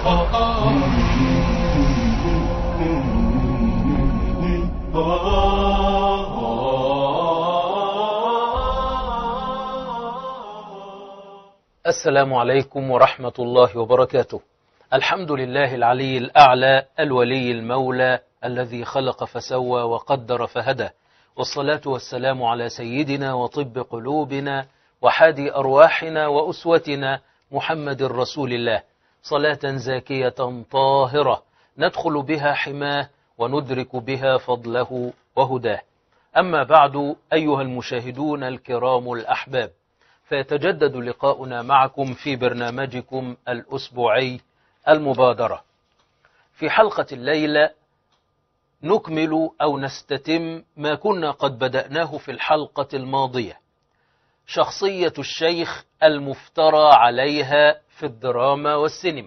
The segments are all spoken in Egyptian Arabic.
السلام عليكم ورحمة الله وبركاته الحمد لله العلي الأعلى الولي المولى الذي خلق فسوى وقدر فهدى والصلاة والسلام على سيدنا وطب قلوبنا وحادي أرواحنا وأسوتنا محمد رسول الله صلاة زاكية طاهرة ندخل بها حماه وندرك بها فضله وهداه أما بعد أيها المشاهدون الكرام الأحباب فيتجدد لقاؤنا معكم في برنامجكم الأسبوعي المبادرة في حلقة الليلة نكمل أو نستتم ما كنا قد بدأناه في الحلقة الماضية شخصية الشيخ المفترى عليها في الدراما والسينما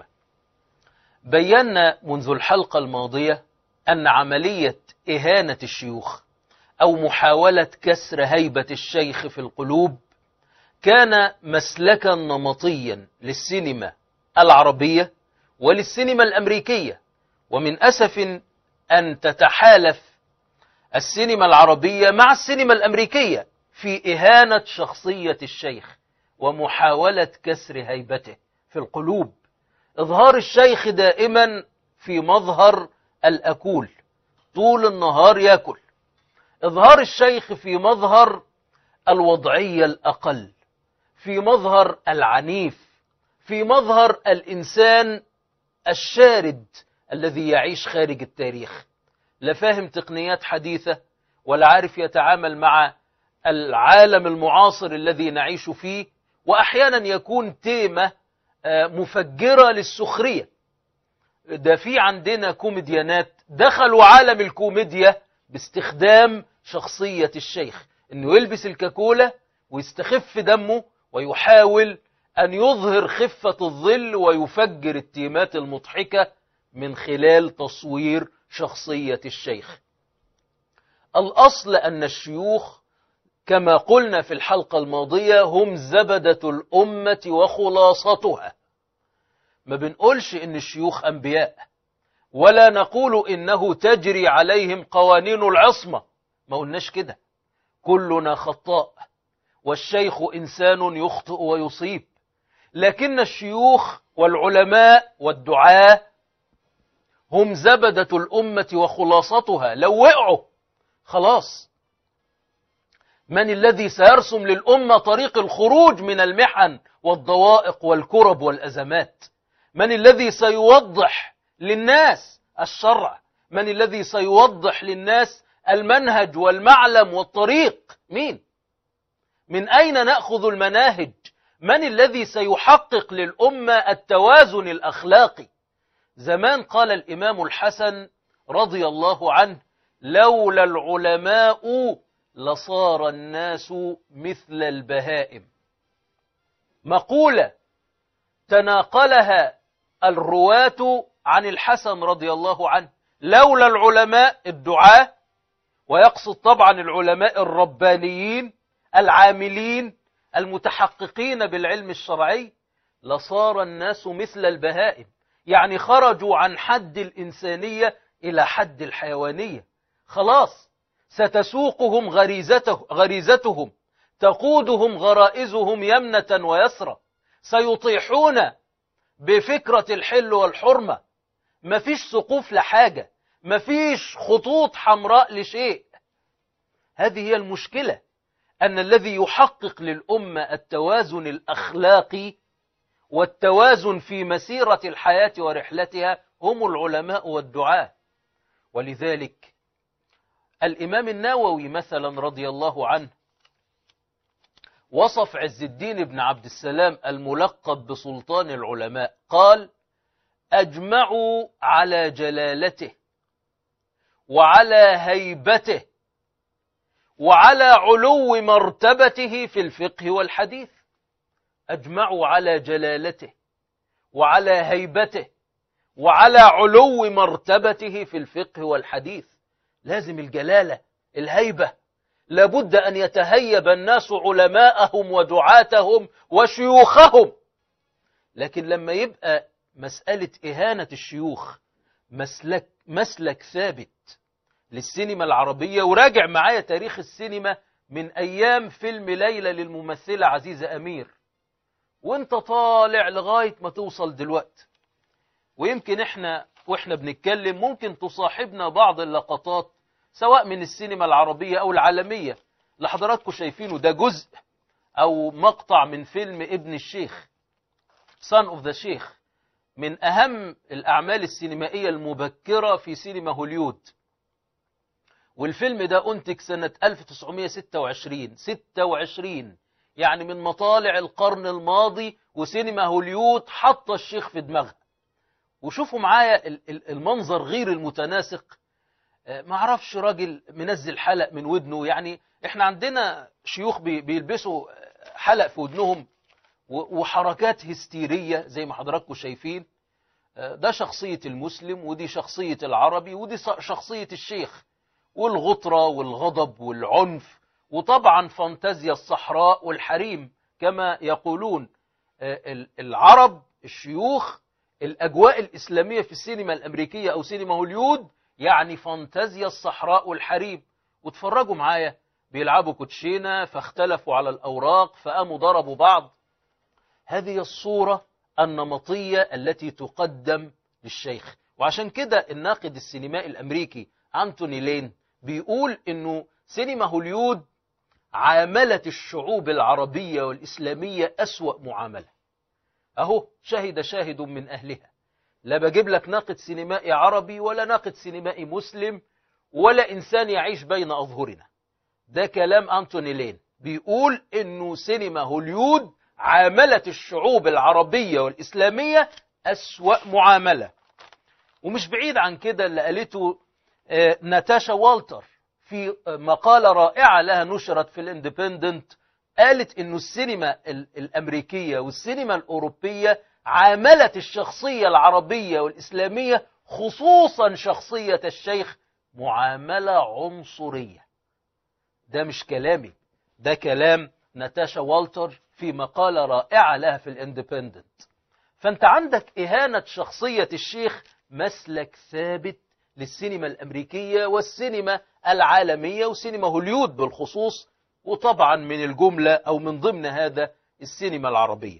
بينا منذ الحلقة الماضية أن عملية إهانة الشيوخ أو محاولة كسر هيبة الشيخ في القلوب كان مسلكا نمطيا للسينما العربية وللسينما الأمريكية ومن أسف أن تتحالف السينما العربية مع السينما الأمريكية في إهانة شخصية الشيخ ومحاولة كسر هيبته في القلوب إظهار الشيخ دائما في مظهر الأكول طول النهار يأكل إظهار الشيخ في مظهر الوضعية الأقل في مظهر العنيف في مظهر الإنسان الشارد الذي يعيش خارج التاريخ لا فاهم تقنيات حديثة ولا عارف يتعامل مع العالم المعاصر الذي نعيش فيه وأحيانا يكون تيمة مفجرة للسخرية ده في عندنا كوميديانات دخلوا عالم الكوميديا باستخدام شخصية الشيخ انه يلبس الكاكولا ويستخف دمه ويحاول أن يظهر خفة الظل ويفجر التيمات المضحكة من خلال تصوير شخصية الشيخ الأصل أن الشيوخ كما قلنا في الحلقة الماضية هم زبدة الأمة وخلاصتها ما بنقولش إن الشيوخ أنبياء ولا نقول إنه تجري عليهم قوانين العصمة ما قلناش كده كلنا خطاء والشيخ إنسان يخطئ ويصيب لكن الشيوخ والعلماء والدعاة هم زبدة الأمة وخلاصتها لو وقعوا خلاص من الذي سيرسم للأمة طريق الخروج من المحن والضوائق والكرب والأزمات من الذي سيوضح للناس الشرع من الذي سيوضح للناس المنهج والمعلم والطريق مين من أين نأخذ المناهج من الذي سيحقق للأمة التوازن الأخلاقي زمان قال الإمام الحسن رضي الله عنه لولا العلماء لصار الناس مثل البهائم مقولة تناقلها الرواة عن الحسن رضي الله عنه لولا العلماء الدعاة ويقصد طبعا العلماء الربانيين العاملين المتحققين بالعلم الشرعي لصار الناس مثل البهائم يعني خرجوا عن حد الإنسانية إلى حد الحيوانية خلاص ستسوقهم غريزته غريزتهم تقودهم غرائزهم يمنة ويسرى سيطيحون بفكرة الحل والحرمة مفيش سقوف لحاجة مفيش خطوط حمراء لشيء هذه هي المشكلة أن الذي يحقق للأمة التوازن الأخلاقي والتوازن في مسيرة الحياة ورحلتها هم العلماء والدعاة ولذلك الإمام النووي مثلا رضي الله عنه وصف عز الدين بن عبد السلام الملقب بسلطان العلماء قال أجمعوا على جلالته وعلى هيبته وعلى علو مرتبته في الفقه والحديث أجمعوا على جلالته وعلى هيبته وعلى علو مرتبته في الفقه والحديث لازم الجلالة الهيبة لابد أن يتهيب الناس علماءهم ودعاتهم وشيوخهم لكن لما يبقى مسألة إهانة الشيوخ مسلك, مسلك ثابت للسينما العربية وراجع معايا تاريخ السينما من أيام فيلم ليلى للممثلة عزيزة أمير وانت طالع لغاية ما توصل دلوقتي ويمكن احنا واحنا بنتكلم ممكن تصاحبنا بعض اللقطات سواء من السينما العربية أو العالمية اللي حضراتكم شايفينه ده جزء أو مقطع من فيلم ابن الشيخ Son of the شيخ من أهم الأعمال السينمائية المبكرة في سينما هوليود والفيلم ده أنتج سنة 1926 26 يعني من مطالع القرن الماضي وسينما هوليود حط الشيخ في دماغها وشوفوا معايا المنظر غير المتناسق ما اعرفش راجل منزل حلق من ودنه يعني احنا عندنا شيوخ بيلبسوا حلق في ودنهم وحركات هستيرية زي ما حضراتكم شايفين ده شخصية المسلم ودي شخصية العربي ودي شخصية الشيخ والغطرة والغضب والعنف وطبعا فانتازيا الصحراء والحريم كما يقولون العرب الشيوخ الأجواء الإسلامية في السينما الأمريكية أو سينما هوليود يعني فانتازيا الصحراء والحريم وتفرجوا معايا بيلعبوا كوتشينة فاختلفوا على الأوراق فقاموا ضربوا بعض هذه الصورة النمطية التي تقدم للشيخ وعشان كده الناقد السينمائي الأمريكي أنتوني لين بيقول إنه سينما هوليود عاملت الشعوب العربية والإسلامية أسوأ معاملة أهو شهد شاهد من أهلها لا بجيب لك ناقد سينمائي عربي ولا ناقد سينمائي مسلم ولا إنسان يعيش بين أظهرنا ده كلام أنتوني لين بيقول إنه سينما هوليود عاملت الشعوب العربية والإسلامية أسوأ معاملة ومش بعيد عن كده اللي قالته ناتاشا والتر في مقالة رائعة لها نشرت في الاندبندنت قالت انه السينما الامريكية والسينما الاوروبية عاملت الشخصية العربية والاسلامية خصوصا شخصية الشيخ معاملة عنصرية ده مش كلامي ده كلام ناتاشا والتر في مقالة رائعة لها في الاندبندنت فانت عندك اهانة شخصية الشيخ مسلك ثابت للسينما الامريكية والسينما العالمية وسينما هوليود بالخصوص وطبعا من الجملة أو من ضمن هذا السينما العربية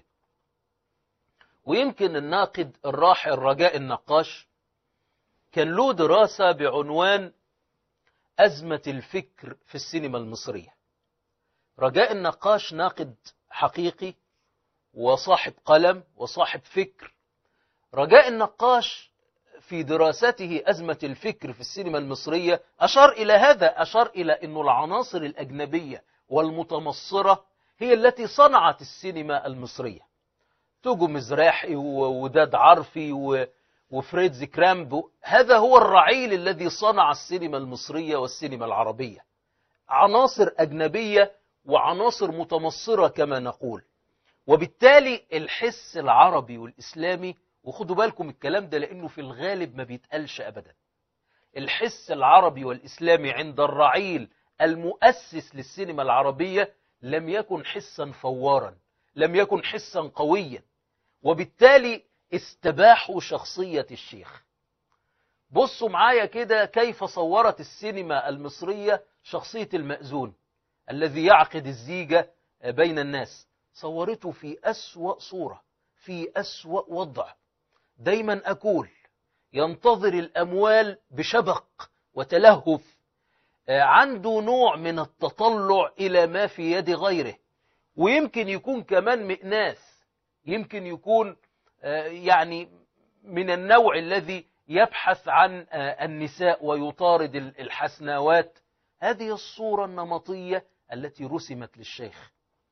ويمكن الناقد الراحل رجاء النقاش كان له دراسة بعنوان أزمة الفكر في السينما المصرية رجاء النقاش ناقد حقيقي وصاحب قلم وصاحب فكر رجاء النقاش في دراسته أزمة الفكر في السينما المصرية أشار إلى هذا أشار إلى أن العناصر الأجنبية والمتمصرة هي التي صنعت السينما المصرية توجو مزراحي ووداد عرفي وفريدز كرامب هذا هو الرعيل الذي صنع السينما المصرية والسينما العربية عناصر أجنبية وعناصر متمصرة كما نقول وبالتالي الحس العربي والإسلامي وخدوا بالكم الكلام ده لأنه في الغالب ما بيتقالش أبدا الحس العربي والإسلامي عند الرعيل المؤسس للسينما العربية لم يكن حسا فوارا لم يكن حسا قويا وبالتالي استباحوا شخصية الشيخ بصوا معايا كده كيف صورت السينما المصرية شخصية المأذون الذي يعقد الزيجة بين الناس صورته في أسوأ صورة في أسوأ وضع دايما أقول ينتظر الأموال بشبق وتلهف عنده نوع من التطلع إلى ما في يد غيره ويمكن يكون كمان مئناس يمكن يكون يعني من النوع الذي يبحث عن النساء ويطارد الحسناوات هذه الصورة النمطية التي رسمت للشيخ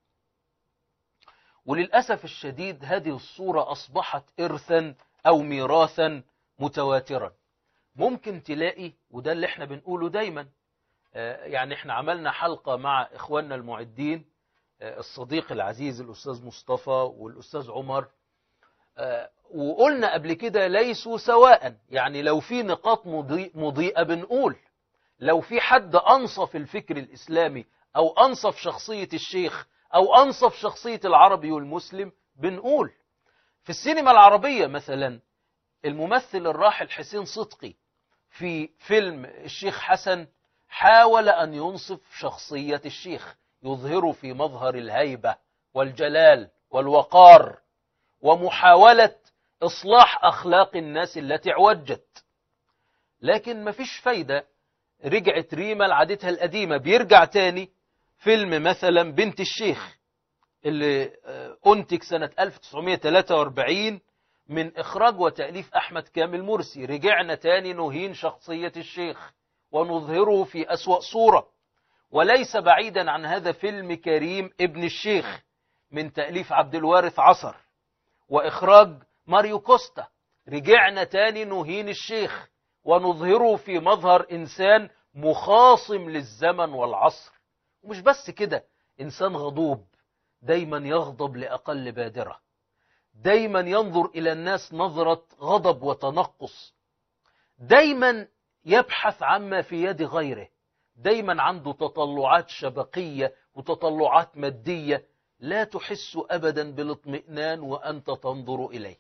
وللأسف الشديد هذه الصورة أصبحت إرثا أو ميراثا متواترا ممكن تلاقي وده اللي احنا بنقوله دايما يعني احنا عملنا حلقة مع إخواننا المعدين الصديق العزيز الأستاذ مصطفى والأستاذ عمر وقلنا قبل كده ليسوا سواء يعني لو في نقاط مضيئة بنقول لو في حد أنصف الفكر الإسلامي أو أنصف شخصية الشيخ أو أنصف شخصية العربي والمسلم بنقول في السينما العربية مثلا الممثل الراحل حسين صدقي في فيلم الشيخ حسن حاول أن ينصف شخصية الشيخ يظهر في مظهر الهيبة والجلال والوقار ومحاولة إصلاح أخلاق الناس التي اعوجت لكن مفيش فايدة رجعت ريما لعادتها القديمة بيرجع تاني فيلم مثلا بنت الشيخ اللي أنتج سنة 1943 من إخراج وتأليف أحمد كامل مرسي رجعنا تاني نهين شخصية الشيخ ونظهره في أسوأ صورة وليس بعيدا عن هذا فيلم كريم ابن الشيخ من تأليف عبد الوارث عصر وإخراج ماريو كوستا رجعنا تاني نهين الشيخ ونظهره في مظهر إنسان مخاصم للزمن والعصر ومش بس كده إنسان غضوب دايما يغضب لأقل بادرة دايما ينظر إلى الناس نظرة غضب وتنقص دايما يبحث عما في يد غيره دايما عنده تطلعات شبقية وتطلعات مادية لا تحس أبدا بالاطمئنان وأنت تنظر إليه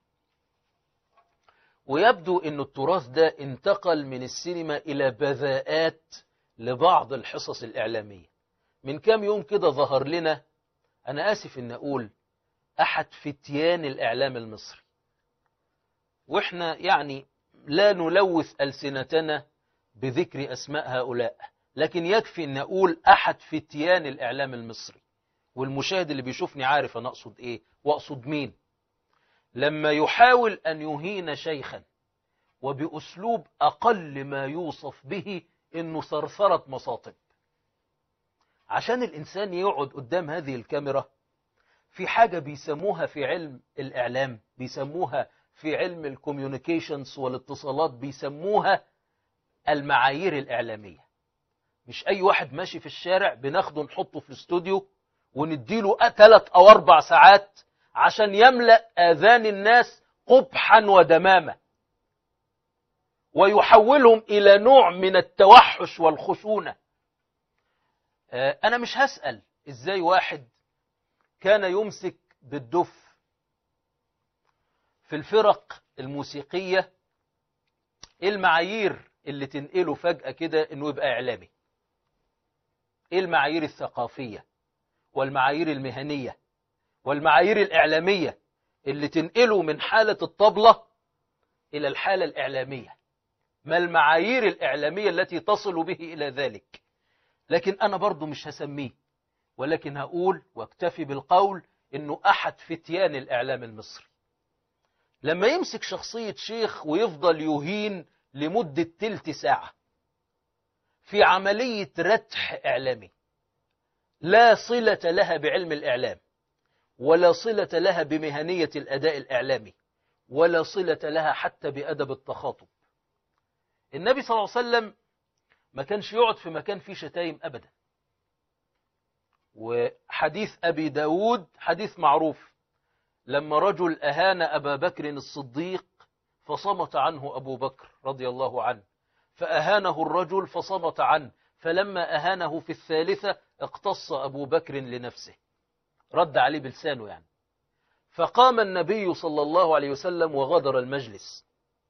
ويبدو أن التراث ده انتقل من السينما إلى بذاءات لبعض الحصص الإعلامية من كام يوم كده ظهر لنا أنا آسف أن أقول أحد فتيان الإعلام المصري وإحنا يعني لا نلوث ألسنتنا بذكر أسماء هؤلاء لكن يكفي أن أقول أحد فتيان الإعلام المصري والمشاهد اللي بيشوفني عارف أنا أقصد إيه وأقصد مين لما يحاول أن يهين شيخا وبأسلوب أقل ما يوصف به إنه ثرثرة مصاطب عشان الإنسان يقعد قدام هذه الكاميرا في حاجة بيسموها في علم الإعلام بيسموها في علم الكوميونيكيشنز والاتصالات بيسموها المعايير الإعلامية مش أي واحد ماشي في الشارع بناخده نحطه في الاستوديو ونديله ثلاث أو أربع ساعات عشان يملأ آذان الناس قبحا ودمامة ويحولهم إلى نوع من التوحش والخشونة أنا مش هسأل إزاي واحد كان يمسك بالدف في الفرق الموسيقية إيه المعايير اللي تنقله فجأة كده إنه يبقى إعلامي إيه المعايير الثقافية والمعايير المهنية والمعايير الإعلامية اللي تنقله من حالة الطبلة إلى الحالة الإعلامية ما المعايير الإعلامية التي تصل به إلى ذلك لكن أنا برضو مش هسميه ولكن هقول واكتفي بالقول إنه أحد فتيان الإعلام المصري لما يمسك شخصية شيخ ويفضل يهين لمدة تلت ساعة في عملية رتح إعلامي لا صلة لها بعلم الإعلام ولا صلة لها بمهنية الأداء الإعلامي ولا صلة لها حتى بأدب التخاطب النبي صلى الله عليه وسلم ما كانش يقعد في مكان فيه شتايم أبدا وحديث أبي داود حديث معروف لما رجل أهان أبا بكر الصديق فصمت عنه أبو بكر رضي الله عنه فأهانه الرجل فصمت عنه فلما أهانه في الثالثة اقتص أبو بكر لنفسه رد عليه بلسانه يعني فقام النبي صلى الله عليه وسلم وغادر المجلس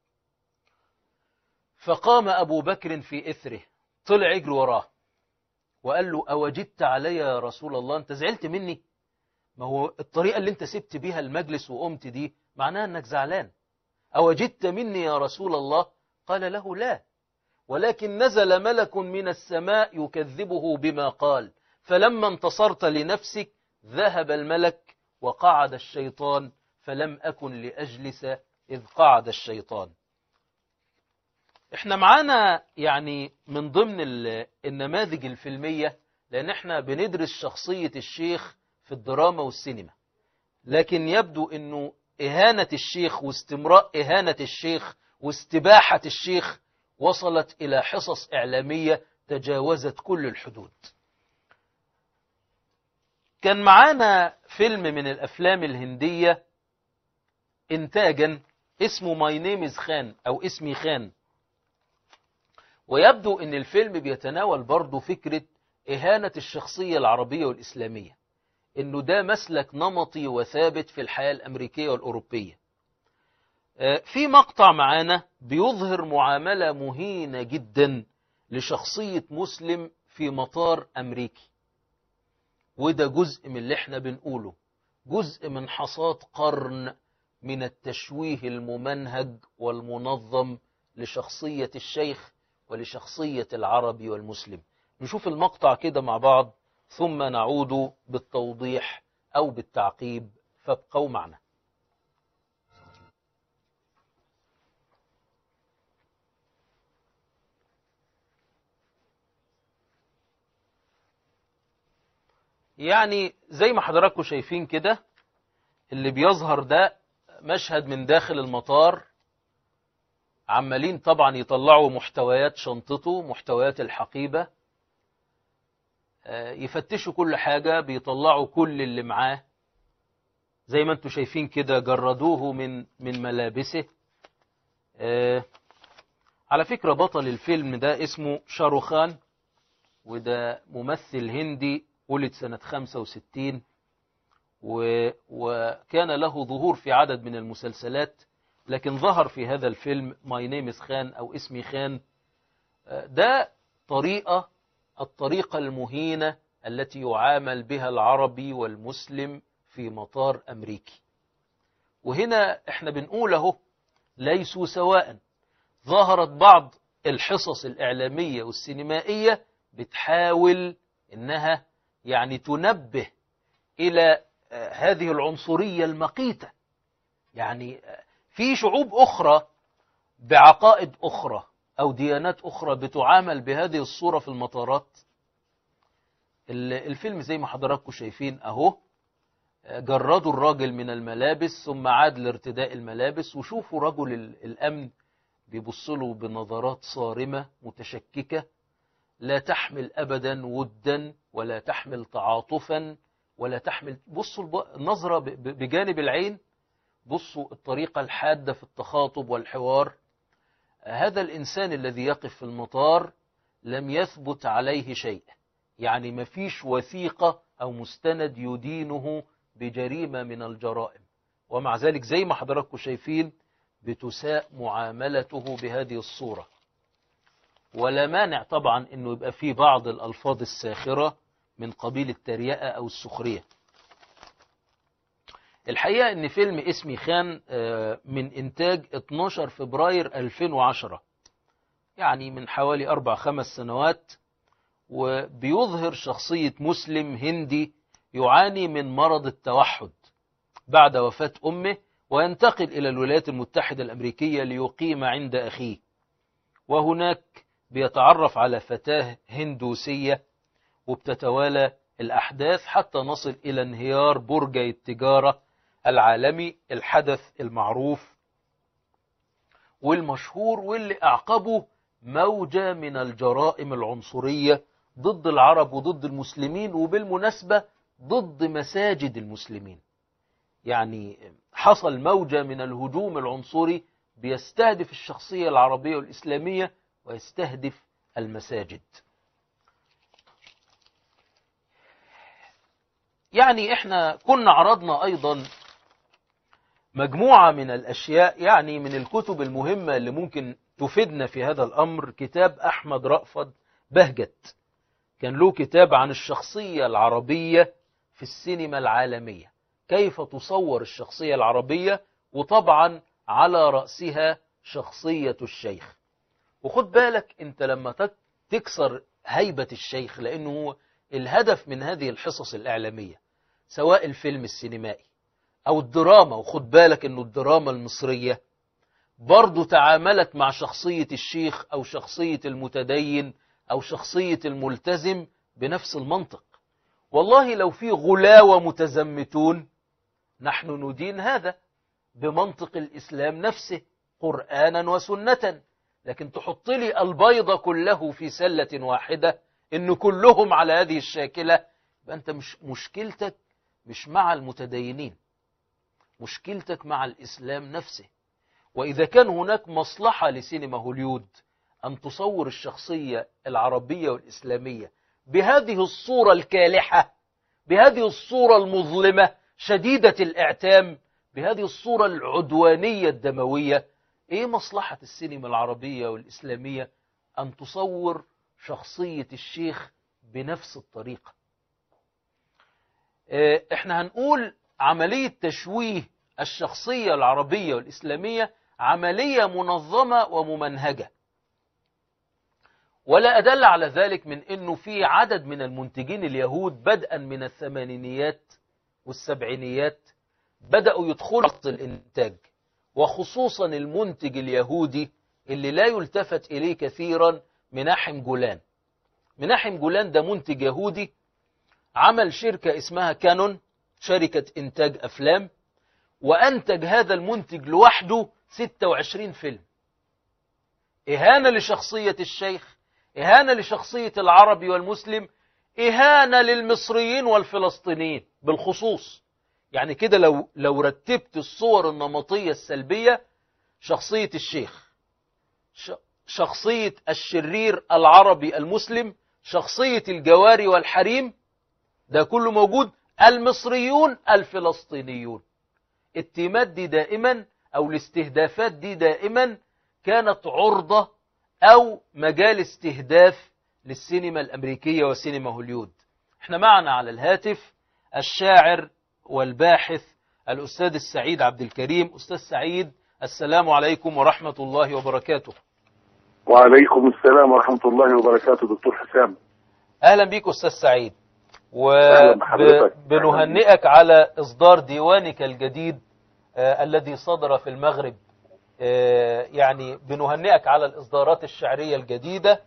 فقام أبو بكر في إثره طلع يجري وراه وقال له أوجدت علي يا رسول الله أنت زعلت مني ما هو الطريقة اللي أنت سبت بيها المجلس وقمت دي معناها أنك زعلان أوجدت مني يا رسول الله قال له لا ولكن نزل ملك من السماء يكذبه بما قال فلما انتصرت لنفسك ذهب الملك وقعد الشيطان فلم أكن لأجلس إذ قعد الشيطان احنا معانا يعني من ضمن النماذج الفيلمية لأن احنا بندرس شخصية الشيخ في الدراما والسينما لكن يبدو أنه إهانة الشيخ واستمراء إهانة الشيخ واستباحة الشيخ وصلت إلى حصص إعلامية تجاوزت كل الحدود كان معانا فيلم من الأفلام الهندية إنتاجا اسمه ماي نيم از خان أو اسمي خان ويبدو أن الفيلم بيتناول برضه فكرة إهانة الشخصية العربية والإسلامية انه ده مسلك نمطي وثابت في الحياة الامريكية والاوروبية في مقطع معانا بيظهر معاملة مهينة جدا لشخصية مسلم في مطار امريكي وده جزء من اللي احنا بنقوله جزء من حصاد قرن من التشويه الممنهج والمنظم لشخصية الشيخ ولشخصية العربي والمسلم نشوف المقطع كده مع بعض ثم نعود بالتوضيح أو بالتعقيب فابقوا معنا يعني زي ما حضراتكم شايفين كده اللي بيظهر ده مشهد من داخل المطار عمالين طبعا يطلعوا محتويات شنطته محتويات الحقيبة يفتشوا كل حاجة بيطلعوا كل اللي معاه زي ما انتم شايفين كده جردوه من من ملابسه على فكرة بطل الفيلم ده اسمه شاروخان وده ممثل هندي ولد سنة 65 و... وكان له ظهور في عدد من المسلسلات لكن ظهر في هذا الفيلم ماي نيم خان أو اسمي خان ده طريقة الطريقة المهينة التي يعامل بها العربي والمسلم في مطار أمريكي وهنا احنا بنقول اهو ليسوا سواء ظهرت بعض الحصص الإعلامية والسينمائية بتحاول إنها يعني تنبه إلى هذه العنصرية المقيتة يعني في شعوب أخرى بعقائد أخرى أو ديانات أخرى بتعامل بهذه الصورة في المطارات الفيلم زي ما حضراتكم شايفين أهو جردوا الراجل من الملابس ثم عاد لارتداء الملابس وشوفوا رجل الأمن بيبصله بنظرات صارمة متشككة لا تحمل أبدا ودا ولا تحمل تعاطفا ولا تحمل بصوا النظرة بجانب العين بصوا الطريقة الحادة في التخاطب والحوار هذا الإنسان الذي يقف في المطار لم يثبت عليه شيء يعني ما فيش وثيقة أو مستند يدينه بجريمة من الجرائم ومع ذلك زي ما حضراتكم شايفين بتساء معاملته بهذه الصورة ولا مانع طبعا أنه يبقى في بعض الألفاظ الساخرة من قبيل التريقة أو السخرية الحقيقة أن فيلم اسمي خان من إنتاج 12 فبراير 2010 يعني من حوالي أربع خمس سنوات وبيظهر شخصية مسلم هندي يعاني من مرض التوحد بعد وفاة أمه وينتقل إلى الولايات المتحدة الأمريكية ليقيم عند أخيه وهناك بيتعرف على فتاة هندوسية وبتتوالى الأحداث حتى نصل إلى انهيار برج التجارة العالمي الحدث المعروف والمشهور واللي أعقبه موجة من الجرائم العنصرية ضد العرب وضد المسلمين وبالمناسبة ضد مساجد المسلمين يعني حصل موجة من الهجوم العنصري بيستهدف الشخصية العربية والإسلامية ويستهدف المساجد يعني احنا كنا عرضنا ايضا مجموعة من الاشياء يعني من الكتب المهمة اللي ممكن تفيدنا في هذا الامر كتاب احمد رأفت بهجت كان له كتاب عن الشخصية العربية في السينما العالمية كيف تصور الشخصية العربية وطبعا على رأسها شخصية الشيخ وخد بالك انت لما تكسر هيبة الشيخ لانه الهدف من هذه الحصص الإعلامية سواء الفيلم السينمائي أو الدراما وخد بالك أنه الدراما المصرية برضو تعاملت مع شخصية الشيخ أو شخصية المتدين أو شخصية الملتزم بنفس المنطق والله لو في غلاوة متزمتون نحن ندين هذا بمنطق الإسلام نفسه قرآنا وسنة لكن تحط لي البيض كله في سلة واحدة إن كلهم على هذه الشاكلة يبقى أنت مش مشكلتك مش مع المتدينين مشكلتك مع الإسلام نفسه وإذا كان هناك مصلحة لسينما هوليود أن تصور الشخصية العربية والإسلامية بهذه الصورة الكالحة بهذه الصورة المظلمة شديدة الإعتام بهذه الصورة العدوانية الدموية إيه مصلحة السينما العربية والإسلامية أن تصور شخصية الشيخ بنفس الطريقة إيه إحنا هنقول عملية تشويه الشخصية العربية والإسلامية عملية منظمة وممنهجة ولا أدل على ذلك من أنه في عدد من المنتجين اليهود بدءا من الثمانينيات والسبعينيات بدأوا يدخلوا في الإنتاج وخصوصا المنتج اليهودي اللي لا يلتفت إليه كثيرا مناحم جولان مناحم جولان ده منتج يهودي عمل شركة اسمها كانون شركة إنتاج أفلام وأنتج هذا المنتج لوحده 26 فيلم إهانة لشخصية الشيخ إهانة لشخصية العربي والمسلم إهانة للمصريين والفلسطينيين بالخصوص يعني كده لو لو رتبت الصور النمطية السلبية شخصية الشيخ شخصية الشرير العربي المسلم شخصية الجواري والحريم ده كله موجود المصريون الفلسطينيون التيمات دي دائما أو الاستهدافات دي دائما كانت عرضة أو مجال استهداف للسينما الأمريكية وسينما هوليود احنا معنا على الهاتف الشاعر والباحث الأستاذ السعيد عبد الكريم أستاذ سعيد السلام عليكم ورحمة الله وبركاته وعليكم السلام ورحمة الله وبركاته دكتور حسام أهلا بيك أستاذ سعيد أهلا بحضرتك. وبنهنئك على إصدار ديوانك الجديد آه الذي صدر في المغرب آه يعني بنهنئك على الإصدارات الشعرية الجديدة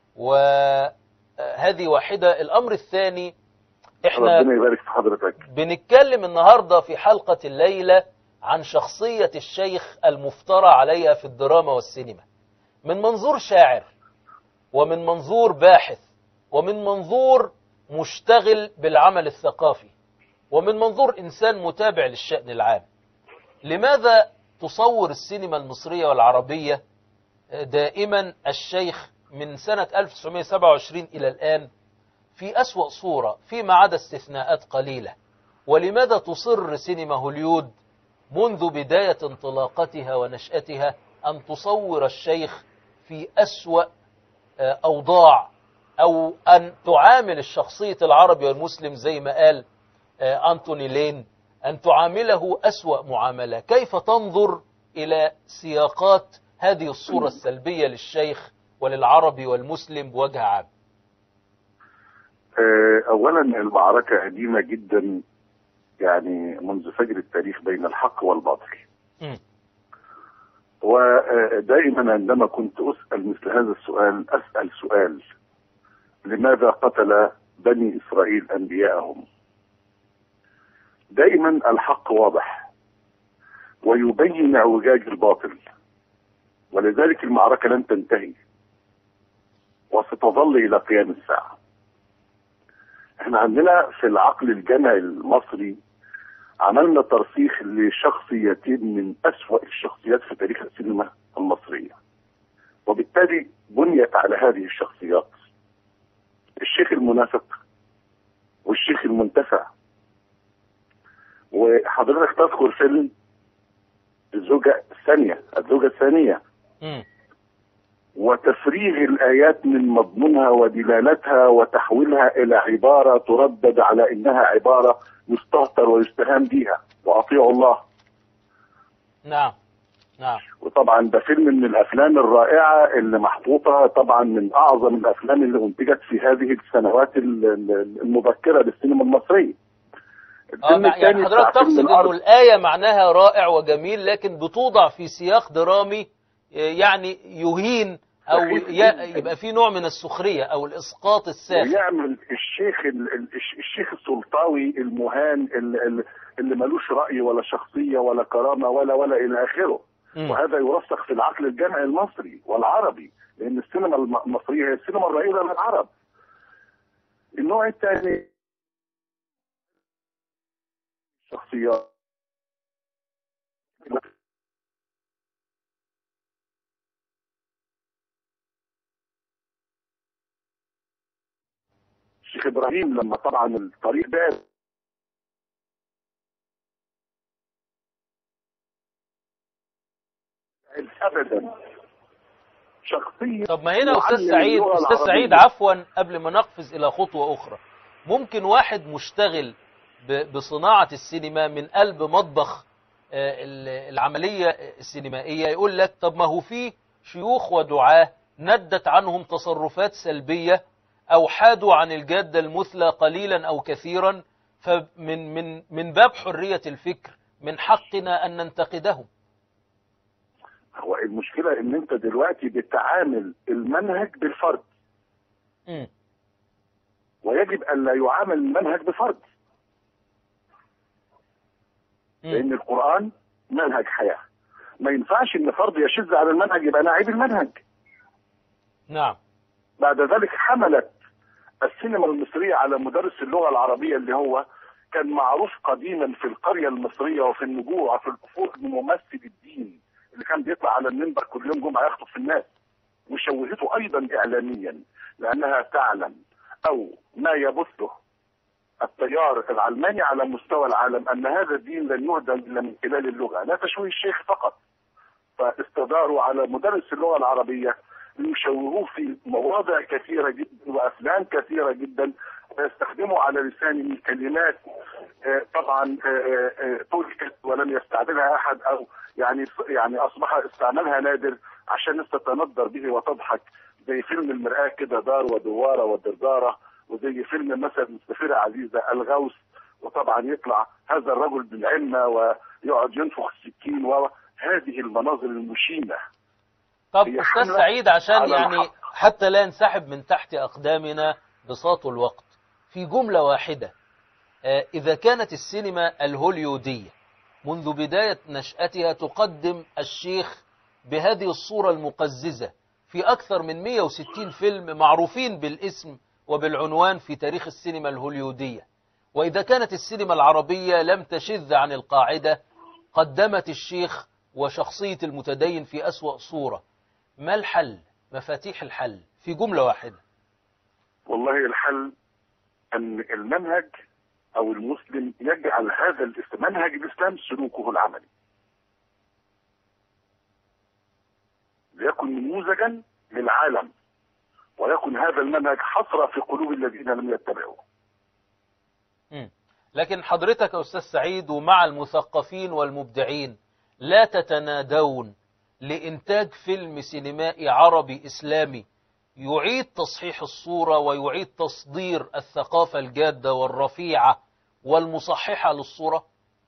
وهذه واحدة الأمر الثاني احنا ربنا يبارك في حضرتك بنتكلم النهاردة في حلقة الليلة عن شخصية الشيخ المفترى عليها في الدراما والسينما من منظور شاعر ومن منظور باحث ومن منظور مشتغل بالعمل الثقافي ومن منظور إنسان متابع للشأن العام لماذا تصور السينما المصرية والعربية دائما الشيخ من سنة 1927 إلى الآن في أسوأ صورة فيما عدا استثناءات قليلة ولماذا تصر سينما هوليود منذ بداية انطلاقتها ونشأتها أن تصور الشيخ في أسوأ أوضاع أو أن تعامل الشخصية العربي والمسلم زي ما قال أنتوني لين أن تعامله أسوأ معاملة كيف تنظر إلى سياقات هذه الصورة السلبية للشيخ وللعربي والمسلم بوجه عام أولا المعركة قديمة جدا يعني منذ فجر التاريخ بين الحق والباطل م. ودائما عندما كنت أسأل مثل هذا السؤال أسأل سؤال لماذا قتل بني إسرائيل أنبياءهم دائما الحق واضح ويبين اعوجاج الباطل ولذلك المعركة لن تنتهي وستظل إلى قيام الساعة احنا عندنا في العقل الجمعي المصري عملنا ترسيخ لشخصيتين من أسوأ الشخصيات في تاريخ السينما المصرية وبالتالي بنيت على هذه الشخصيات الشيخ المنافق والشيخ المنتفع وحضرتك تذكر فيلم الزوجة الثانية الزوجة الثانية م. وتفريغ الآيات من مضمونها ودلالتها وتحويلها إلى عبارة تردد على إنها عبارة يستهتر ويستهان بها وأطيعوا الله نعم نعم وطبعا ده فيلم من الافلام الرائعه اللي محطوطه طبعا من اعظم الافلام اللي انتجت في هذه السنوات ال- ال- المبكره للسينما المصريه. اه الفيلم مع- يعني الثاني بتاع حضرتك فيلم تقصد انه الأرض. الآية معناها رائع وجميل لكن بتوضع في سياق درامي آه، يعني يهين او صحيح. ي- يبقى في نوع من السخرية او الاسقاط الساخر ويعمل الشيخ ال- ال- الش- الشيخ السلطاوي المهان اللي, اللي- اللي ملوش راي ولا شخصيه ولا كرامه ولا ولا الى اخره. مم. وهذا يرسخ في العقل الجمعي المصري والعربي لان السينما الم- المصريه هي السينما الرائده للعرب. النوع الثاني شخصيات الشيخ الشيخ ابراهيم لما طبعا الطريق ده ابدا شخصيه طب ما هنا أستاذ معلم سعيد اللغة أستاذ سعيد العربية. عفوا قبل ما نقفز إلى خطوة أخرى ممكن واحد مشتغل ب- بصناعة السينما من قلب مطبخ آه، ال- العملية السينمائية يقول لك طب ما هو في شيوخ ودعاة ندت عنهم تصرفات سلبية أو حادوا عن الجادة المثلى قليلا أو كثيرا فمن من من باب حرية الفكر من حقنا أن ننتقدهم هو المشكله ان انت دلوقتي بتعامل المنهج بالفرد مم. ويجب ان لا يعامل المنهج بفرد مم. لان القران منهج حياه ما ينفعش ان فرد يشذ على المنهج يبقى ناعب المنهج نعم بعد ذلك حملت السينما المصرية على مدرس اللغة العربية اللي هو كان معروف قديما في القرية المصرية وفي النجوع وفي الكفور إنه ممثل الدين اللي كان بيطلع على المنبر كل يوم جمعة يخطب في الناس وشوهته أيضا إعلاميا لأنها تعلم أو ما يبثه التيار العلماني على مستوى العالم أن هذا الدين لن يهدى إلا من خلال اللغة لا تشويه الشيخ فقط فاستداروا على مدرس اللغه العربيه ليشوهوه في مواضع كثيره جدا وافلام كثيره جدا ويستخدموا على لسانه كلمات آه، طبعا آه، آه، تركت ولم يستعملها احد او يعني يعني اصبح استعمالها نادر عشان الناس تتندر به وتضحك زي فيلم المرآة كده دار ودوارة ودردارة وزي فيلم مثلا السفيرة عزيزة الغوث وطبعا يطلع هذا الرجل بالعمة ويقعد ينفخ السكين وهذه المناظر المشينة طب هي أستاذ حملة سعيد عشان على يعني الحق. حتى لا ينسحب من تحت أقدامنا بساط الوقت في جملة واحدة آه، إذا كانت السينما الهوليودية منذ بداية نشأتها تقدم الشيخ بهذه الصورة المقززة في أكثر من 160 فيلم معروفين بالاسم وبالعنوان في تاريخ السينما الهوليودية وإذا كانت السينما العربية لم تشذ عن القاعدة قدمت الشيخ وشخصية المتدين في أسوأ صورة ما الحل مفاتيح الحل في جملة واحدة والله الحل أن المنهج أو المسلم يجعل هذا الاس- منهج الإسلام سلوكه العملي ليكن نموذجا للعالم ويكن هذا المنهج حسرة في قلوب الذين لم يتبعوه مم. لكن حضرتك يا أستاذ سعيد ومع المثقفين والمبدعين لا تتنادون لإنتاج فيلم سينمائي عربي إسلامي يعيد تصحيح الصورة ويعيد تصدير الثقافة الجادة والرفيعة والمصححة للصورة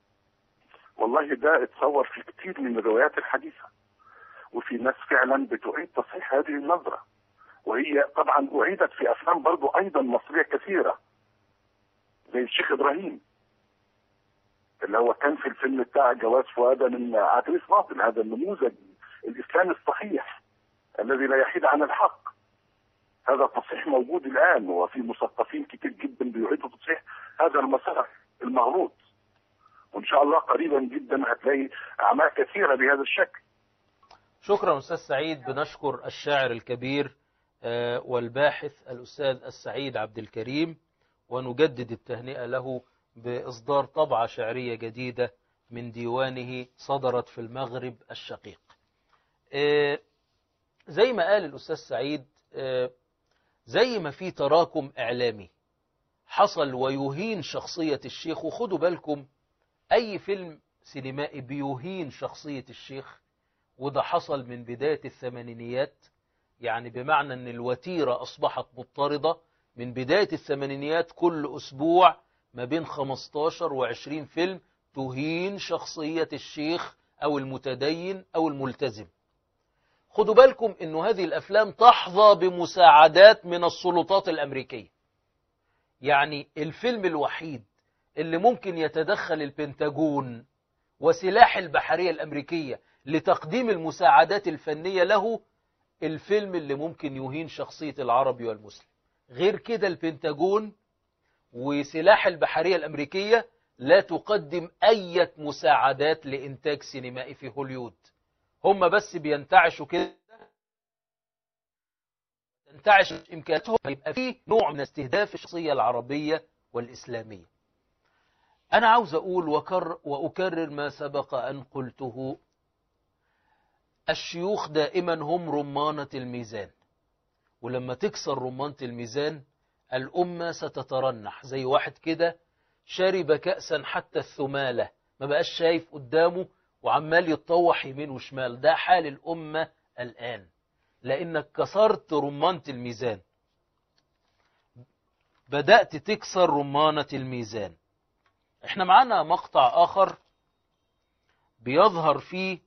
والله ده اتصور في كتير من الروايات الحديثة وفي ناس فعلا بتعيد تصحيح هذه النظرة وهي طبعا أعيدت في أفلام برضو أيضا مصرية كثيرة زي الشيخ إبراهيم اللي هو كان في الفيلم بتاع جواز فؤاد من عتريس باطل هذا النموذج الإسلامي الصحيح الذي لا يحيد عن الحق هذا التصحيح موجود الآن وفي مثقفين كتير جدا بيعيدوا تصحيح هذا المسار المغلوط وإن شاء الله قريبا جدا هتلاقي أعمال كثيرة بهذا الشكل شكرا أستاذ سعيد بنشكر الشاعر الكبير آه، والباحث الأستاذ السعيد عبد الكريم ونجدد التهنئة له بإصدار طبعة شعرية جديدة من ديوانه صدرت في المغرب الشقيق آه، زي ما قال الأستاذ سعيد آه، زي ما في تراكم إعلامي حصل ويهين شخصية الشيخ وخدوا بالكم أي فيلم سينمائي بيهين شخصية الشيخ وده حصل من بداية الثمانينيات يعني بمعنى أن الوتيرة أصبحت مضطردة من بداية الثمانينيات كل أسبوع ما بين 15 و 20 فيلم تهين شخصية الشيخ أو المتدين أو الملتزم خدوا بالكم أن هذه الأفلام تحظى بمساعدات من السلطات الأمريكية يعني الفيلم الوحيد اللي ممكن يتدخل البنتاجون وسلاح البحرية الأمريكية لتقديم المساعدات الفنية له الفيلم اللي ممكن يهين شخصية العربي والمسلم غير كده البنتاجون وسلاح البحرية الأمريكية لا تقدم أي مساعدات لإنتاج سينمائي في هوليود هم بس بينتعشوا كده تنتعش إمكاناتهم يبقى فيه نوع من استهداف الشخصية العربية والإسلامية أنا عاوز أقول وكر وأكرر ما سبق أن قلته الشيوخ دائما هم رمانة الميزان ولما تكسر رمانة الميزان الأمة ستترنح زي واحد كده شرب كأسا حتى الثمالة ما بقاش شايف قدامه وعمال يتطوح يمين وشمال ده حال الأمة الآن لأنك كسرت رمانة الميزان بدأت تكسر رمانة الميزان احنا معانا مقطع آخر بيظهر فيه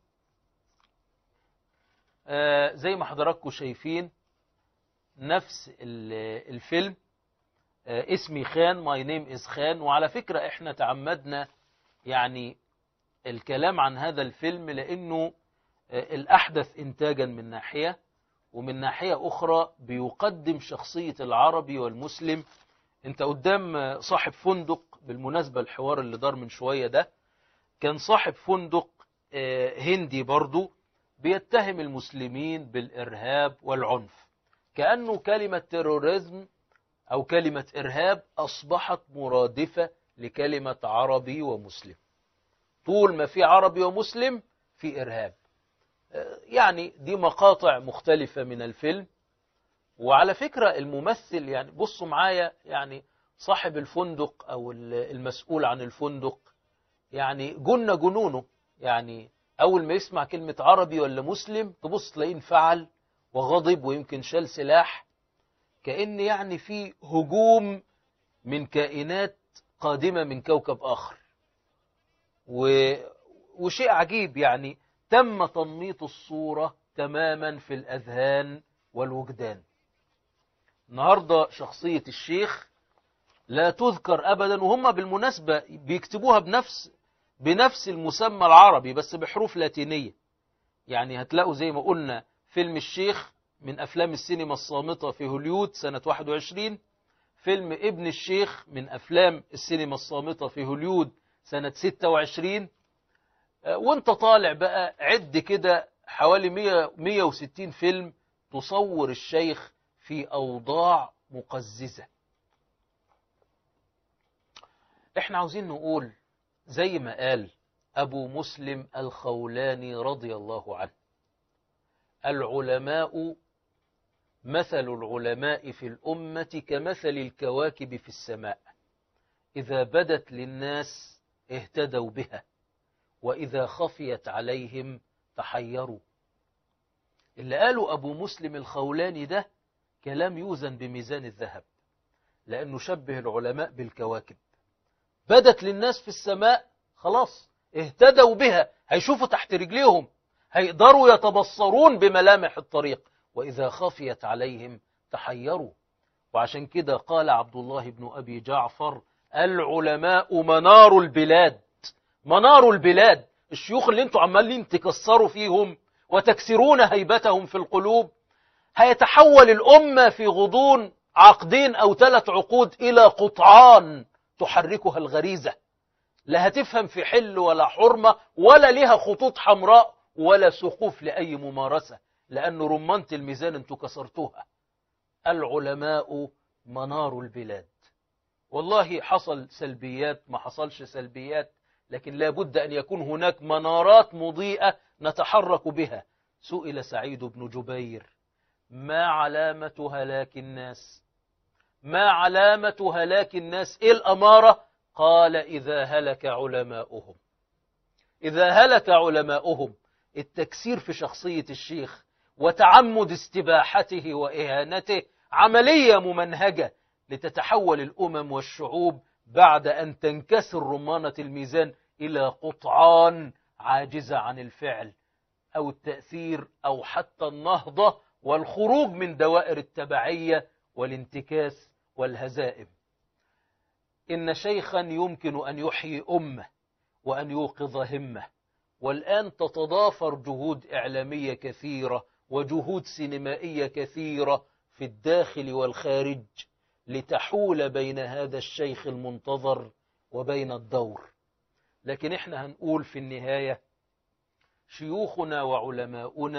آه زي ما حضراتكم شايفين نفس الفيلم آه اسمي خان ماي نيم از خان وعلى فكرة احنا تعمدنا يعني الكلام عن هذا الفيلم لأنه آه الأحدث إنتاجا من ناحية ومن ناحية أخرى بيقدم شخصية العربي والمسلم انت قدام صاحب فندق بالمناسبة الحوار اللي دار من شوية ده كان صاحب فندق هندي برضو بيتهم المسلمين بالإرهاب والعنف كأنه كلمة تيروريزم أو كلمة إرهاب أصبحت مرادفة لكلمة عربي ومسلم طول ما في عربي ومسلم في إرهاب يعني دي مقاطع مختلفة من الفيلم وعلى فكرة الممثل يعني بصوا معايا يعني صاحب الفندق أو المسؤول عن الفندق يعني جن جنونه يعني أول ما يسمع كلمة عربي ولا مسلم تبص تلاقيه انفعل وغضب ويمكن شال سلاح كأن يعني في هجوم من كائنات قادمة من كوكب آخر و... وشيء عجيب يعني تم تنميط الصورة تماما في الأذهان والوجدان النهاردة شخصية الشيخ لا تذكر أبدا وهم بالمناسبة بيكتبوها بنفس بنفس المسمى العربي بس بحروف لاتينية يعني هتلاقوا زي ما قلنا فيلم الشيخ من أفلام السينما الصامتة في هوليود سنة 21 فيلم ابن الشيخ من أفلام السينما الصامتة في هوليود سنة 26 وانت طالع بقى عد كده حوالي 100 160 فيلم تصور الشيخ في أوضاع مقززة احنا عاوزين نقول زي ما قال أبو مسلم الخولاني رضي الله عنه العلماء مثل العلماء في الأمة كمثل الكواكب في السماء إذا بدت للناس اهتدوا بها وإذا خفيت عليهم تحيروا اللي قاله أبو مسلم الخولاني ده كلام يوزن بميزان الذهب لأنه شبه العلماء بالكواكب بدت للناس في السماء خلاص اهتدوا بها هيشوفوا تحت رجليهم هيقدروا يتبصرون بملامح الطريق وإذا خفيت عليهم تحيروا وعشان كده قال عبد الله بن أبي جعفر العلماء منار البلاد منار البلاد الشيوخ اللي انتوا عمالين تكسروا فيهم وتكسرون هيبتهم في القلوب هيتحول الأمة في غضون عقدين أو ثلاث عقود إلى قطعان تحركها الغريزة لا هتفهم في حل ولا حرمة ولا لها خطوط حمراء ولا سقوف لأي ممارسة لأن رمانة الميزان انتوا كسرتوها العلماء منار البلاد والله حصل سلبيات ما حصلش سلبيات لكن لابد أن يكون هناك منارات مضيئة نتحرك بها سئل سعيد بن جبير ما علامة هلاك الناس ما علامة هلاك الناس إيه الأمارة قال إذا هلك علماؤهم إذا هلك علماؤهم التكسير في شخصية الشيخ وتعمد استباحته وإهانته عملية ممنهجة لتتحول الأمم والشعوب بعد أن تنكسر رمانة الميزان إلى قطعان عاجزة عن الفعل أو التأثير أو حتى النهضة والخروج من دوائر التبعية والانتكاس والهزائم إن شيخا يمكن أن يحيي أمة وأن يوقظ همة والآن تتضافر جهود إعلامية كثيرة وجهود سينمائية كثيرة في الداخل والخارج لتحول بين هذا الشيخ المنتظر وبين الدور لكن احنا هنقول في النهاية شيوخنا وعلماؤنا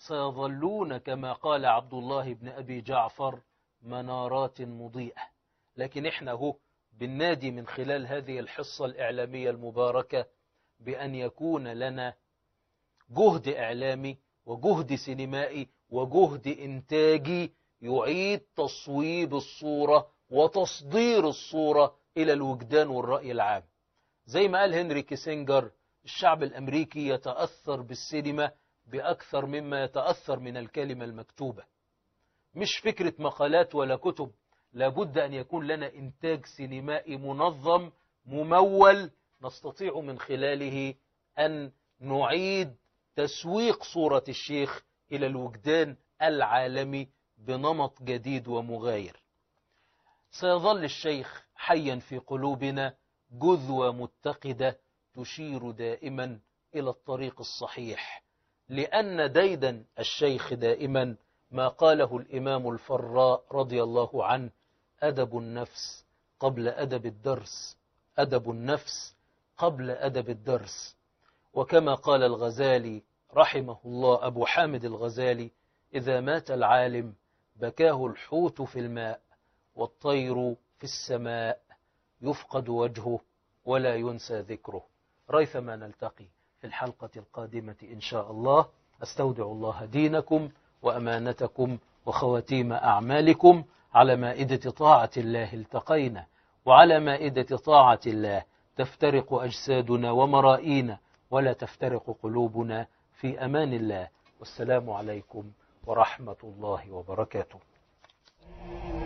سيظلون كما قال عبد الله بن أبي جعفر منارات مضيئة لكن احنا هو بالنادي من خلال هذه الحصة الإعلامية المباركة بأن يكون لنا جهد إعلامي وجهد سينمائي وجهد إنتاجي يعيد تصويب الصورة وتصدير الصورة إلى الوجدان والرأي العام زي ما قال هنري كيسنجر الشعب الأمريكي يتأثر بالسينما بأكثر مما يتأثر من الكلمة المكتوبة مش فكرة مقالات ولا كتب لابد أن يكون لنا إنتاج سينمائي منظم ممول نستطيع من خلاله أن نعيد تسويق صورة الشيخ إلى الوجدان العالمي بنمط جديد ومغاير سيظل الشيخ حيا في قلوبنا جذوة متقدة تشير دائما إلى الطريق الصحيح لأن ديدا الشيخ دائما ما قاله الإمام الفراء رضي الله عنه أدب النفس قبل أدب الدرس أدب النفس قبل أدب الدرس وكما قال الغزالي رحمه الله أبو حامد الغزالي إذا مات العالم بكاه الحوت في الماء والطير في السماء يفقد وجهه ولا ينسى ذكره ريثما نلتقي في الحلقة القادمة إن شاء الله أستودع الله دينكم وأمانتكم وخواتيم أعمالكم على مائدة طاعة الله التقينا وعلى مائدة طاعة الله تفترق أجسادنا ومرائينا ولا تفترق قلوبنا في أمان الله والسلام عليكم ورحمة الله وبركاته